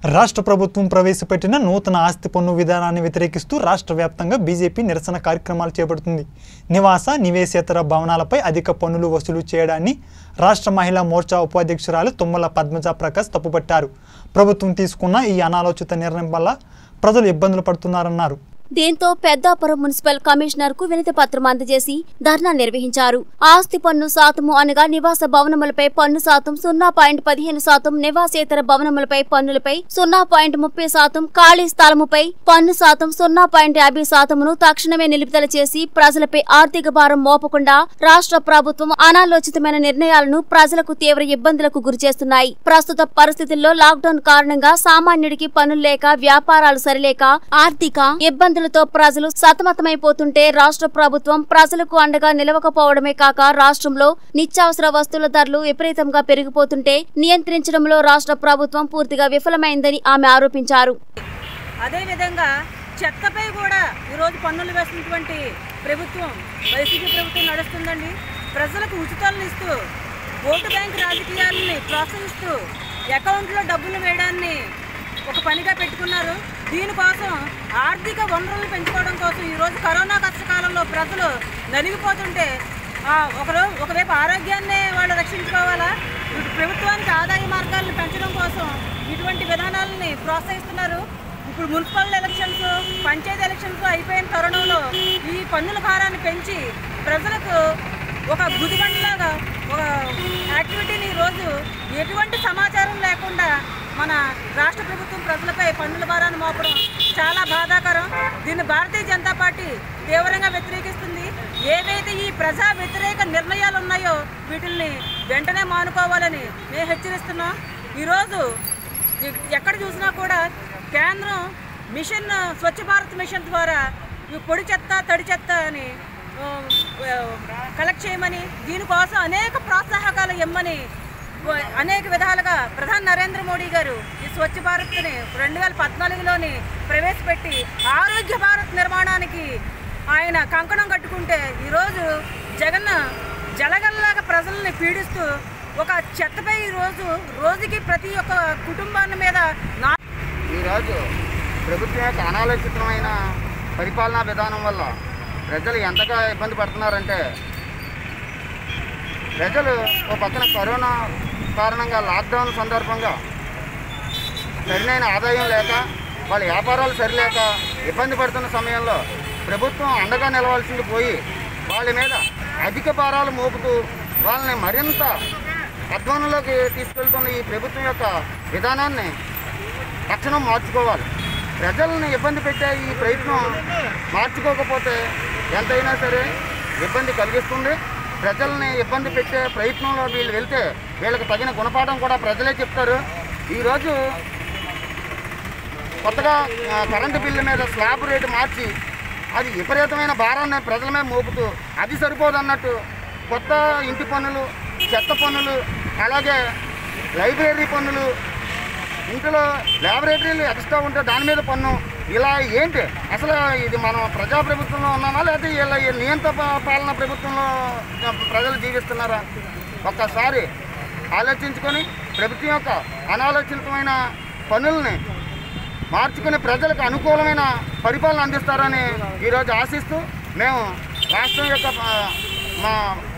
రాష్ట్ర ప్రభుత్వం ప్రవేశపెట్టిన నూతన ఆస్తి పన్ను విధానాన్ని వ్యతిరేకిస్తూ రాష్ట్ర వ్యాప్తంగా బీజేపీ నిరసన కార్యక్రమాలు చేపడుతుంది నివాస నివేశేతర భవనాలపై అధిక పన్నులు వసూలు చేయడాన్ని రాష్ట్ర మహిళా మోర్చా ఉపాధ్యక్షురాలు తుమ్మల పద్మజ ప్రకాష్ తప్పుపట్టారు ప్రభుత్వం తీసుకున్న ఈ అనాలోచిత నిర్ణయం వల్ల ప్రజలు ఇబ్బందులు పడుతున్నారన్నారు దీంతో పెద్దాపురం మున్సిపల్ కమిషనర్ కు వినతి పత్రం అందజేసి ధర్నా నిర్వహించారు ఆస్తి పన్ను శాతము అనగా నివాస భవనములపై పన్ను శాతం సున్నా పాయింట్ పదిహేను శాతం నివాసేతర భవనములపై పన్నులపై సున్నా పాయింట్ ముప్పై శాతం ఖాళీ స్థలముపై పన్ను శాతం సున్నా పాయింట్ యాభై శాతమును తక్షణమే నిలుపుదల చేసి ప్రజలపై ఆర్థిక భారం మోపకుండా రాష్ట్ర ప్రభుత్వం అనాలోచితమైన నిర్ణయాలను ప్రజలకు తీవ్ర ఇబ్బందులకు గురిచేస్తున్నాయి ప్రస్తుత పరిస్థితుల్లో లాక్డౌన్ కారణంగా సామాన్యుడికి పనులు లేక వ్యాపారాలు సరిలేక ఆర్థిక ఇబ్బందులతో ప్రజలు సతమతమైపోతుంటే రాష్ట్ర ప్రభుత్వం ప్రజలకు అండగా నిలవకపోవడమే కాక రాష్ట్రంలో నిత్యావసర వస్తువుల ధరలు విపరీతంగా పెరిగిపోతుంటే నియంత్రించడంలో రాష్ట్ర ప్రభుత్వం పూర్తిగా విఫలమైందని ఆమె ఆరోపించారు అదేవిధంగా చెత్తపై కూడా ఈరోజు పన్నులు వేస్తున్నటువంటి ప్రభుత్వం వైసీపీ ప్రభుత్వం నడుస్తుందండి ప్రజలకు ఉచితాలను ఇస్తూ ఓటు బ్యాంక్ రాజకీయాలని ప్రోత్సహిస్తూ అకౌంట్లో డబ్బులు వేయడాన్ని ఒక పనిగా పెట్టుకున్నారు దీనికోసం ఆర్థిక వనరులను పెంచుకోవడం కోసం ఈరోజు కరోనా కష్టకాలంలో ప్రజలు నలిగిపోతుంటే ఆ, ఒకరో ఒకవైపు ఆరోగ్యాన్ని వాళ్ళు రక్షించుకోవాలా ఇటు ప్రభుత్వానికి ఆదాయ మార్గాలను పెంచడం కోసం ఇటువంటి విధానాలని ప్రోత్సహిస్తున్నారు ఇప్పుడు మున్సిపల్ ఎలక్షన్స్ పంచాయతీ ఎలక్షన్స్ అయిపోయిన తరుణంలో ఈ పన్నుల భారాన్ని పెంచి ప్రజలకు ఒక గుదిబండిలాగా ఒక యాక్టివిటీని ఈరోజు ఎటువంటి సమాచారం లేకుండా మన రాష్ట్ర ప్రభుత్వం ప్రజలపై పన్నుల భారాన్ని మోపడం చాలా బాధాకరం దీన్ని భారతీయ జనతా పార్టీ తీవ్రంగా వ్యతిరేకిస్తుంది ఏవైతే ఈ ప్రజా వ్యతిరేక నిర్ణయాలు ఉన్నాయో వీటిల్ని వెంటనే మానుకోవాలని మేము హెచ్చరిస్తున్నాం ఈరోజు ఎ- ఎక్కడ చూసినా కూడా కేంద్రం మిషన్ స్వచ్ఛ భారత్ మిషన్ ద్వారా ఈ పొడి చెత్త తడి చెత్త అని ఆ, ఆ, కలెక్ట్ చేయమని దీనికోసం అనేక ప్రోత్సాహకాలు ఇమ్మని వ- అనేక విధాలుగా ప్రధాని నరేంద్ర మోడీ గారు ఈ స్వచ్ఛ భారత్ని రెండు వేల పద్నాలుగులోని ప్రవేశపెట్టి ఆరోగ్య భారత్ నిర్మాణానికి ఆయన కంకణం కట్టుకుంటే ఈరోజు జగన్ జలగల్లాగా ప్రజల్ని పీడిస్తూ ఒక చెత్తపై ఈరోజు రోజుకి ప్రతి ఒక్క కుటుంబాన్ని మీద నా ఈరోజు ప్రభుత్వం యొక్క అనాలోచితమైన పరిపాలనా విధానం వల్ల ప్రజలు ఎంతగా ఇబ్బంది పడుతున్నారంటే ప్రజలు ఓ పక్కన కరోనా కారణంగా లాక్డౌన్ సందర్భంగా సరైన ఆదాయం లేక వాళ్ళ వ్యాపారాలు సరిలేక ఇబ్బంది పడుతున్న సమయంలో ప్రభుత్వం అండగా నిలవాల్సింది పోయి వాళ్ళ మీద అధిక భారాలు మోపుతూ వాళ్ళని మరింత అధ్వానంలోకి తీసుకెళ్తున్న ఈ ప్రభుత్వం యొక్క విధానాన్ని తక్షణం మార్చుకోవాలి ప్రజల్ని ఇబ్బంది పెట్టే ఈ ప్రయత్నం మార్చుకోకపోతే ఎంతైనా సరే ఇబ్బంది కలిగిస్తుంది ప్రజల్ని ఇబ్బంది పెట్టే ప్రయత్నంలో వీళ్ళు వెళ్తే వీళ్ళకి తగిన గుణపాఠం కూడా ప్రజలే చెప్తారు ఈరోజు కొత్తగా ఆ, కరెంటు బిల్లు మీద స్లాబ్ రేటు మార్చి అది విపరీతమైన భారాన్ని ప్రజల మీద మోపుతూ అది సరిపోదు అన్నట్టు కొత్త ఇంటి పన్నులు చెత్త పన్నులు అలాగే లైబ్రరీ పన్నులు ఇంట్లో ల్యాబొరేటరీలు ఎక్స్ట్రా ఉంటే దాని మీద పన్ను ఇలా ఏంటి అసలు ఇది మనం ప్రజాప్రభుత్వంలో ఉన్నామా లేదా ఇలా ఈ నియంత్ర పా- పాలన ప్రభుత్వంలో ప్రజలు జీవిస్తున్నారా ఒక్కసారి ఆలోచించుకొని ప్రభుత్వం యొక్క అనాలోచితమైన పనుల్ని మార్చుకుని ప్రజలకు అనుకూలమైన పరిపాలన అందిస్తారని ఈరోజు ఆశిస్తూ మేము రాష్ట్రం యొక్క ఆ, మా